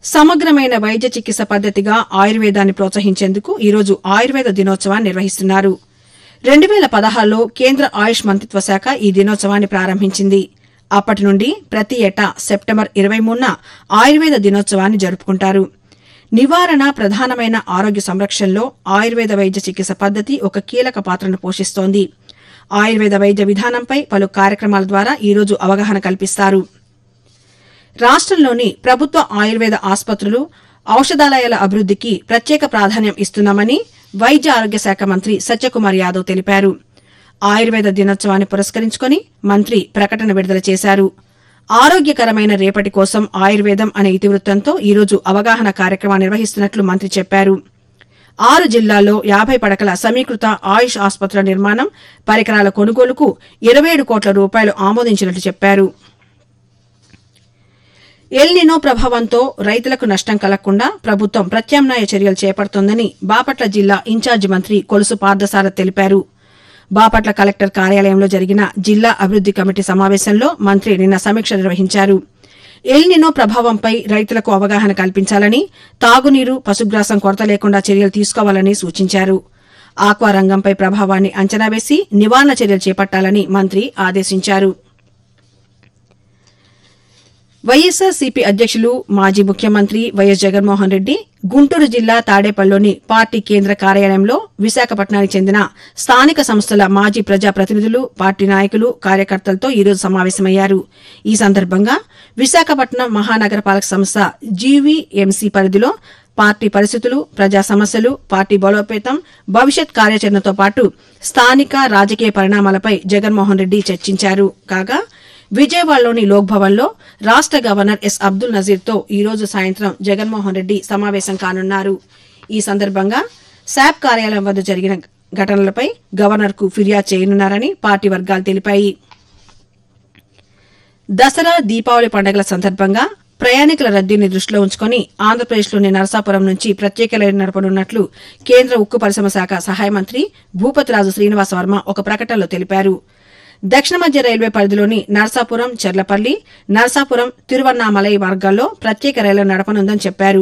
సమగ్రమైన వైద్య చికిత్స పద్దతిగా ఆయుర్వేదాన్ని ప్రోత్సహించేందుకు ఈరోజు ఆయుర్వేద దినోత్సవాన్ని నిర్వహిస్తున్నారు రెండు వేల పదహారులో కేంద్ర ఆయుష్ మంత్రిత్వ శాఖ ఈ దినోత్సవాన్ని ప్రారంభించింది అప్పటి నుండి ప్రతి ఏటా సెప్టెంబర్ ఇరవై మూడున ఆయుర్వేద దినోత్సవాన్ని జరుపుకుంటారు నివారణ ప్రధానమైన ఆరోగ్య సంరక్షణలో ఆయుర్వేద వైద్య చికిత్స పద్దతి ఒక కీలక పాత్రను పోషిస్తోంది ఆయుర్వేద వైద్య విధానంపై పలు కార్యక్రమాల ద్వారా ఈరోజు అవగాహన కల్పిస్తారు రాష్ట్రంలోని ప్రభుత్వ ఆయుర్వేద ఆసుపత్రులు ఔషధాలయాల అభివృద్దికి ప్రత్యేక ప్రాధాన్యం ఇస్తున్నామని వైద్య ఆరోగ్య శాఖ మంత్రి సత్యకుమార్ యాదవ్ తెలిపారు ఆయుర్వేద దినోత్సవాన్ని పురస్కరించుకుని మంత్రి ప్రకటన విడుదల చేశారు ఆరోగ్యకరమైన రేపటి కోసం ఆయుర్వేదం అనే ఇతివృత్తంతో ఈరోజు అవగాహన కార్యక్రమాన్ని నిర్వహిస్తున్నట్లు మంత్రి చెప్పారు ఆరు జిల్లాల్లో యాభై పడకల సమీకృత ఆయుష్ ఆసుపత్రుల నిర్మాణం పరికరాల కొనుగోలుకు ఇరవై ఏడు కోట్ల రూపాయలు ఆమోదించినట్లు చెప్పారు ఎల్నినో ప్రభావంతో రైతులకు నష్టం కలగకుండా ప్రభుత్వం ప్రత్యామ్నాయ చర్యలు చేపడుతోందని బాపట్ల జిల్లా ఇన్ఛార్జి మంత్రి కొలుసు పార్థసారథ్ తెలిపారు బాపట్ల కలెక్టర్ కార్యాలయంలో జరిగిన జిల్లా అభివృద్ది కమిటీ సమావేశంలో మంత్రి నిన్న సమీక్ష నిర్వహించారు ఎల్నినో ప్రభావంపై రైతులకు అవగాహన కల్పించాలని తాగునీరు పశుగ్రాసం కొరత లేకుండా చర్యలు తీసుకోవాలని సూచించారు ఆక్వా రంగంపై ప్రభావాన్ని అంచనా వేసి నివారణ చర్యలు చేపట్టాలని మంత్రి ఆదేశించారు వైఎస్సార్సీపీ అధ్యక్షులు మాజీ ముఖ్యమంత్రి వైఎస్ జగన్మోహన్ రెడ్డి గుంటూరు జిల్లా తాడేపల్లిలోని పార్టీ కేంద్ర కార్యాలయంలో విశాఖపట్నానికి చెందిన స్థానిక సంస్థల మాజీ ప్రజాప్రతినిధులు పార్టీ నాయకులు కార్యకర్తలతో ఈరోజు సమావేశమయ్యారు ఈ సందర్భంగా విశాఖపట్నం మహానగరపాలక సంస్థ జీవీఎంసీ పరిధిలో పార్టీ పరిస్థితులు ప్రజా సమస్యలు పార్టీ బలోపేతం భవిష్యత్ కార్యాచరణతో పాటు స్థానిక రాజకీయ పరిణామాలపై జగన్మోహన్ రెడ్డి చర్చించారు కాగా విజయవాడలోని లోక్ భవన్లో రాష్ట గవర్నర్ ఎస్ అబ్దుల్ నజీర్తో ఈ రోజు సాయంత్రం జగన్మోహన్ రెడ్డి సమావేశం కానున్నారు ఈ సందర్భంగా శాప్ కార్యాలయం వద్ద జరిగిన ఘటనలపై గవర్నర్కు ఫిర్యాదు చేయనున్నారని పార్టీ వర్గాలు తెలిపాయి దసరా దీపావళి పండుగల సందర్భంగా ప్రయాణికుల రద్దీని దృష్టిలో ఉంచుకుని ఆంధ్రప్రదేశ్లోని నరసాపురం నుంచి ప్రత్యేక రైలు నడపనున్నట్లు కేంద్ర ఉక్కు పరిశ్రమ శాఖ సహాయ మంత్రి భూపతిరాజు శ్రీనివాస వర్మ ఒక ప్రకటనలో తెలిపారు దక్షిణ మధ్య రైల్వే పరిధిలోని నరసాపురం చెర్లపల్లి నరసాపురం తిరువన్నామలై మార్గాల్లో ప్రత్యేక రైలు నడపనుందని చెప్పారు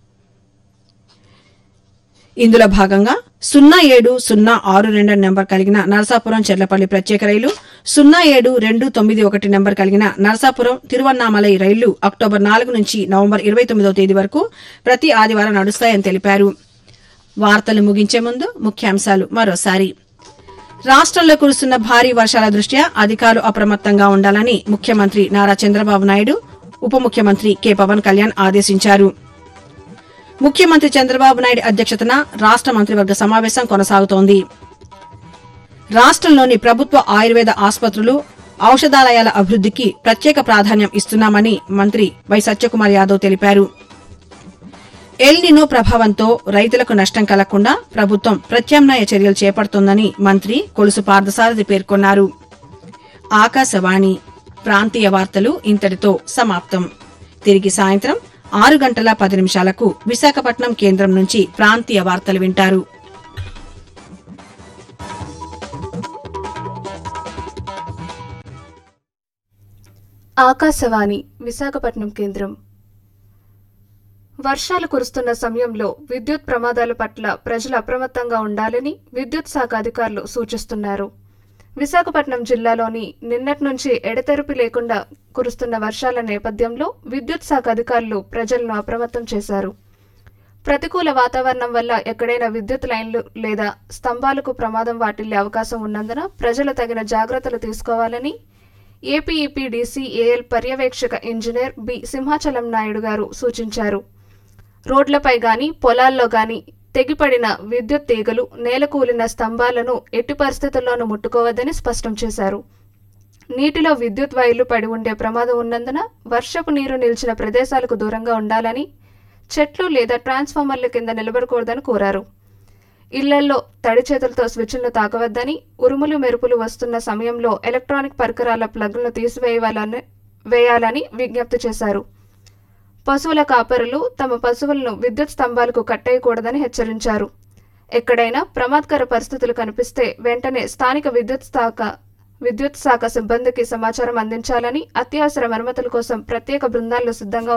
ఇందులో భాగంగా సున్నా ఏడు సున్నా ఆరు రెండు నెంబర్ కలిగిన నరసాపురం చెర్లపల్లి ప్రత్యేక రైలు సున్నా ఏడు రెండు తొమ్మిది ఒకటి నెంబర్ కలిగిన నరసాపురం తిరువన్నామలై రైళ్లు అక్టోబర్ నాలుగు నుంచి నవంబర్ ఇరవై తొమ్మిదవ తేదీ వరకు ప్రతి ఆదివారం నడుస్తాయని తెలిపారు వార్తలు ముగించే ముందు ముఖ్యాంశాలు మరోసారి రాష్ట్రంలో కురుస్తున్న భారీ వర్షాల దృష్ట్యా అధికారులు అప్రమత్తంగా ఉండాలని ముఖ్యమంత్రి నారా చంద్రబాబు నాయుడు ఉప ముఖ్యమంత్రి కె పవన్ కళ్యాణ్ ఆదేశించారు ముఖ్యమంత్రి చంద్రబాబు నాయుడు అధ్యక్షతన రాష్ట మంత్రివర్గ సమావేశం కొనసాగుతోంది రాష్ట్రంలోని ప్రభుత్వ ఆయుర్వేద ఆసుపత్రులు ఔషధాలయాల అభివృద్దికి ప్రత్యేక ప్రాధాన్యం ఇస్తున్నామని మంత్రి వై సత్యకుమార్ యాదవ్ తెలిపారు ఎల్నినో ప్రభావంతో రైతులకు నష్టం కలగకుండా ప్రభుత్వం ప్రత్యామ్నాయ చర్యలు చేపడుతోందని మంత్రి కొలుసు పార్థసారథి పేర్కొన్నారు ఆకాశవాణి ప్రాంతీయ వార్తలు ఇంతటితో సమాప్తం తిరిగి సాయంత్రం ఆరు గంటల పది నిమిషాలకు విశాఖపట్నం కేంద్రం నుంచి ప్రాంతీయ వార్తలు వింటారు ఆకాశవాణి విశాఖపట్నం కేంద్రం వర్షాలు కురుస్తున్న సమయంలో విద్యుత్ ప్రమాదాల పట్ల ప్రజలు అప్రమత్తంగా ఉండాలని విద్యుత్ శాఖ అధికారులు సూచిస్తున్నారు విశాఖపట్నం జిల్లాలోని నిన్నటి నుంచి ఎడతెరిపి లేకుండా కురుస్తున్న వర్షాల నేపథ్యంలో విద్యుత్ శాఖ అధికారులు ప్రజలను అప్రమత్తం చేశారు ప్రతికూల వాతావరణం వల్ల ఎక్కడైనా విద్యుత్ లైన్లు లేదా స్తంభాలకు ప్రమాదం వాటిల్లే అవకాశం ఉన్నందున ప్రజలు తగిన జాగ్రత్తలు తీసుకోవాలని ఏపీఈపీడీసీ ఏఎల్ పర్యవేక్షక ఇంజనీర్ బి సింహాచలం నాయుడు గారు సూచించారు రోడ్లపై గాని పొలాల్లో గాని తెగిపడిన విద్యుత్ తీగలు నేలకూలిన స్తంభాలను ఎట్టి పరిస్థితుల్లోనూ ముట్టుకోవద్దని స్పష్టం చేశారు నీటిలో విద్యుత్ వైర్లు పడి ఉండే ప్రమాదం ఉన్నందున వర్షపు నీరు నిలిచిన ప్రదేశాలకు దూరంగా ఉండాలని చెట్లు లేదా ట్రాన్స్ఫార్మర్ల కింద నిలబడకూడదని కోరారు ఇళ్లల్లో తడి చేతులతో స్విచ్లను తాకవద్దని ఉరుములు మెరుపులు వస్తున్న సమయంలో ఎలక్ట్రానిక్ పరికరాల ప్లగ్లను తీసివేయాలని వేయాలని విజ్ఞప్తి చేశారు పశువుల కాపరులు తమ పశువులను విద్యుత్ స్తంభాలకు కట్టేయకూడదని హెచ్చరించారు ఎక్కడైనా ప్రమాదకర పరిస్థితులు కనిపిస్తే వెంటనే స్థానిక విద్యుత్ శాఖ విద్యుత్ శాఖ సిబ్బందికి సమాచారం అందించాలని అత్యవసర మరమ్మతుల కోసం ప్రత్యేక బృందాలు సిద్ధంగా